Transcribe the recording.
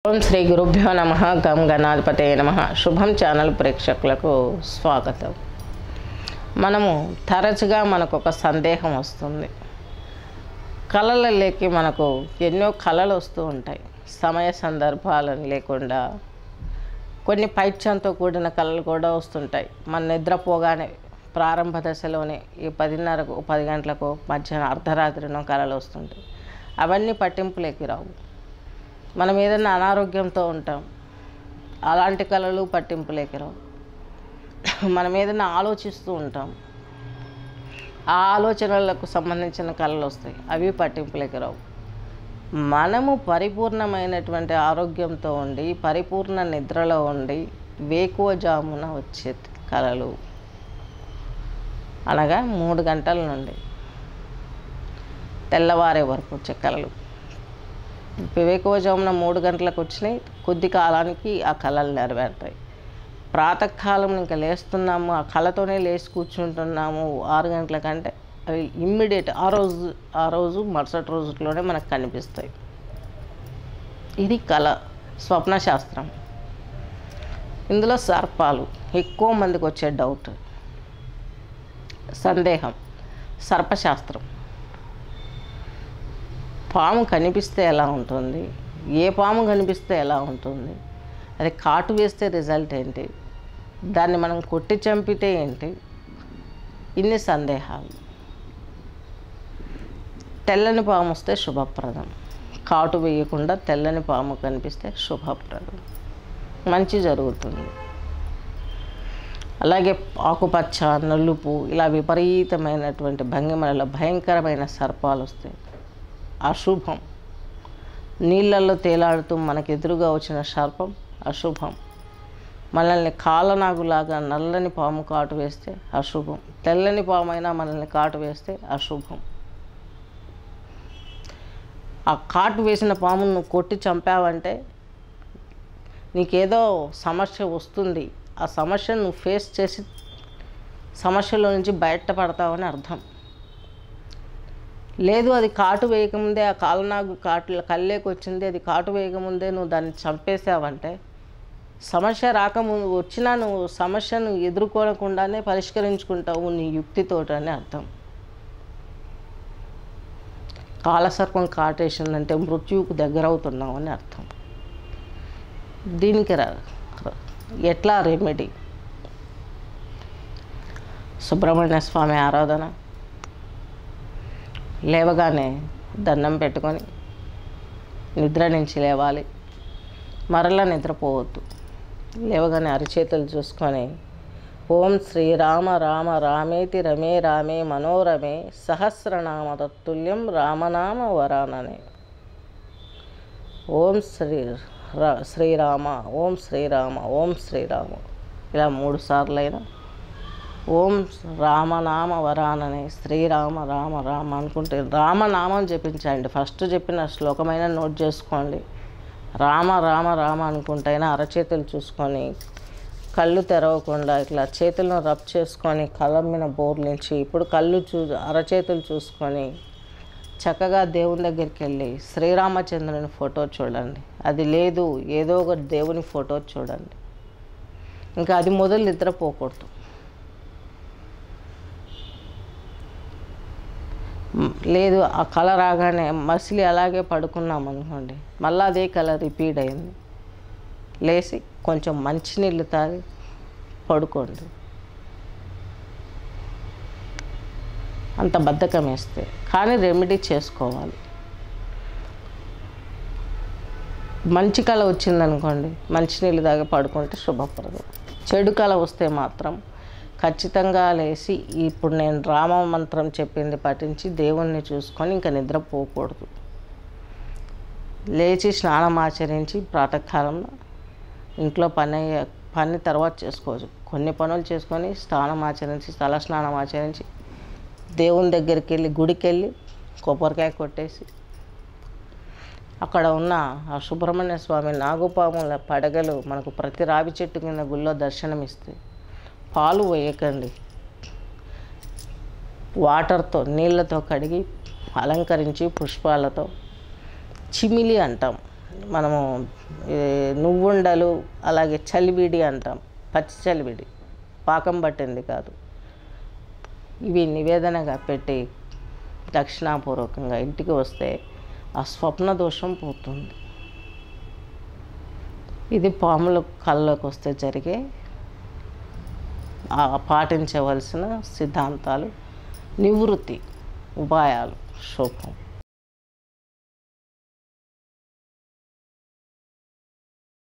ఓం శ్రీ గురుభ్యో నమ గం గణాధిపతే నమ శుభం ఛానల్ ప్రేక్షకులకు స్వాగతం మనము తరచుగా మనకు ఒక సందేహం వస్తుంది కళలలోకి మనకు ఎన్నో కళలు వస్తూ ఉంటాయి సమయ సందర్భాలను లేకుండా కొన్ని పైత్యంతో కూడిన కళలు కూడా వస్తుంటాయి మన నిద్రపోగానే ప్రారంభ దశలోనే ఈ పదిన్నరకు పది గంటలకు మధ్యాహ్నం అర్ధరాత్రినో కళలు వస్తుంటాయి అవన్నీ పట్టింపులేకి రావు మనం ఏదైనా అనారోగ్యంతో ఉంటాం అలాంటి కళలు పట్టింపులేకి రావు మనం ఏదైనా ఆలోచిస్తూ ఉంటాం ఆ ఆలోచనలకు సంబంధించిన కళలు వస్తాయి అవి పట్టింపులేకి రావు మనము పరిపూర్ణమైనటువంటి ఆరోగ్యంతో ఉండి పరిపూర్ణ నిద్రలో ఉండి వేకువజామున వచ్చే కళలు అనగా మూడు గంటల నుండి తెల్లవారే వరకు వచ్చే కళలు వివేకవజామున మూడు గంటలకు వచ్చినాయి కొద్ది కాలానికి ఆ కళలు నెరవేరుతాయి ప్రాతకాలం ఇంకా లేస్తున్నాము ఆ కళతోనే లేచి కూర్చుంటున్నాము ఆరు గంటల కంటే అవి ఇమ్మీడియట్ ఆ రోజు ఆ రోజు మరుసటి రోజులోనే మనకు కనిపిస్తాయి ఇది కళ స్వప్న శాస్త్రం ఇందులో సర్పాలు ఎక్కువ మందికి వచ్చే డౌట్ సందేహం సర్పశాస్త్రం పాము కనిపిస్తే ఎలా ఉంటుంది ఏ పాము కనిపిస్తే ఎలా ఉంటుంది అది కాటు వేస్తే రిజల్ట్ ఏంటి దాన్ని మనం కొట్టి చంపితే ఏంటి ఇన్ని సందేహాలు తెల్లని పాము వస్తే శుభప్రదం కాటు వేయకుండా తెల్లని పాము కనిపిస్తే శుభప్రదం మంచి జరుగుతుంది అలాగే ఆకుపచ్చ నలుపు ఇలా విపరీతమైనటువంటి భంగిమలలో భయంకరమైన సర్పాలు వస్తాయి అశుభం నీళ్ళల్లో తేలాడుతూ మనకు ఎదురుగా వచ్చిన సర్పం అశుభం మనల్ని కాలనాగులాగా నల్లని పాము కాటు వేస్తే అశుభం తెల్లని పాము అయినా మనల్ని కాటు వేస్తే అశుభం ఆ కాటు వేసిన పామును నువ్వు కొట్టి చంపావంటే నీకేదో సమస్య వస్తుంది ఆ సమస్యను నువ్వు ఫేస్ చేసి సమస్యలో నుంచి బయటపడతావని అర్థం లేదు అది కాటు వేయకముందే ఆ కాలనాగు కాటు కళ్ళేకి వచ్చింది అది కాటు వేయకముందే నువ్వు దాన్ని చంపేసావంటే సమస్య రాకముందు వచ్చినా నువ్వు సమస్యను ఎదుర్కోనకుండానే పరిష్కరించుకుంటావు నీ యుక్తితోటి అని అర్థం కాలసర్పం కాటేసిందంటే మృత్యువుకు దగ్గర అవుతున్నావు అని అర్థం దీనికి రా ఎట్లా రెమెడీ సుబ్రహ్మణ్య స్వామి ఆరాధన లేవగానే దండం పెట్టుకొని నిద్ర నుంచి లేవాలి మరలా నిద్రపోవద్దు లేవగానే అరిచేతులు చూసుకొని ఓం శ్రీరామ రామ రామేతి రమే రామే మనోరమే సహస్రనామ తత్తుల్యం రామనామ వరాననే ఓం శ్రీ రా శ్రీరామ ఓం శ్రీరామ ఓం శ్రీరామ ఇలా మూడు సార్లైనా ఓం రామనామ వరాననే శ్రీరామ రామ రామ అనుకుంటే రామనామం జపించండి ఫస్ట్ చెప్పిన శ్లోకమైన నోట్ చేసుకోండి రామ రామ రామ అనుకుంటైనా అరచేతులు చూసుకొని కళ్ళు తెరవకుండా ఇట్లా చేతులను రబ్ చేసుకొని కళ్ళ మీద బోర్లించి ఇప్పుడు కళ్ళు చూ అరచేతులు చూసుకొని చక్కగా దేవుని దగ్గరికి వెళ్ళి శ్రీరామచంద్రుని ఫోటో చూడండి అది లేదు ఏదో ఒక దేవుని ఫోటో చూడండి ఇంకా అది మొదలు నిద్రపోకూడదు లేదు ఆ కళ రాగానే మసిలి అలాగే పడుకున్నాం అనుకోండి మళ్ళీ అదే కళ రిపీట్ అయింది లేచి కొంచెం మంచినీళ్ళు తాగి పడుకోండి అంత బద్ధకం వేస్తే కానీ రెమెడీ చేసుకోవాలి మంచి కళ వచ్చిందనుకోండి మంచినీళ్ళు తాగి పడుకుంటే శుభప్రదం చెడు కళ వస్తే మాత్రం ఖచ్చితంగా లేచి ఇప్పుడు నేను రామ మంత్రం చెప్పింది పఠించి దేవుణ్ణి చూసుకొని ఇంకా నిద్రపోకూడదు లేచి స్నానం ఆచరించి ప్రాతకాలంలో ఇంట్లో పని పని తర్వాత చేసుకోవచ్చు కొన్ని పనులు చేసుకొని స్నానం ఆచరించి తల స్నానం ఆచరించి దేవుని దగ్గరికి వెళ్ళి గుడికి వెళ్ళి కొబ్బరికాయ కొట్టేసి అక్కడ ఉన్న ఆ సుబ్రహ్మణ్య స్వామి నాగుపాముల పడగలు మనకు ప్రతి రావి చెట్టు కింద గుళ్ళో దర్శనమిస్తాయి పాలు వేయకండి వాటర్తో నీళ్ళతో కడిగి అలంకరించి పుష్పాలతో చిమిలి అంటాం మనము ఈ నువ్వుండలు అలాగే చలివిడి అంటాం పచ్చి చలివిడి పాకం పట్టింది కాదు ఇవి నివేదనగా పెట్టి దక్షిణాపూర్వకంగా ఇంటికి వస్తే ఆ స్వప్న దోషం పోతుంది ఇది పాములు కళ్ళలోకి వస్తే జరిగే ఆ పాటించవలసిన సిద్ధాంతాలు నివృత్తి ఉపాయాలు శుభం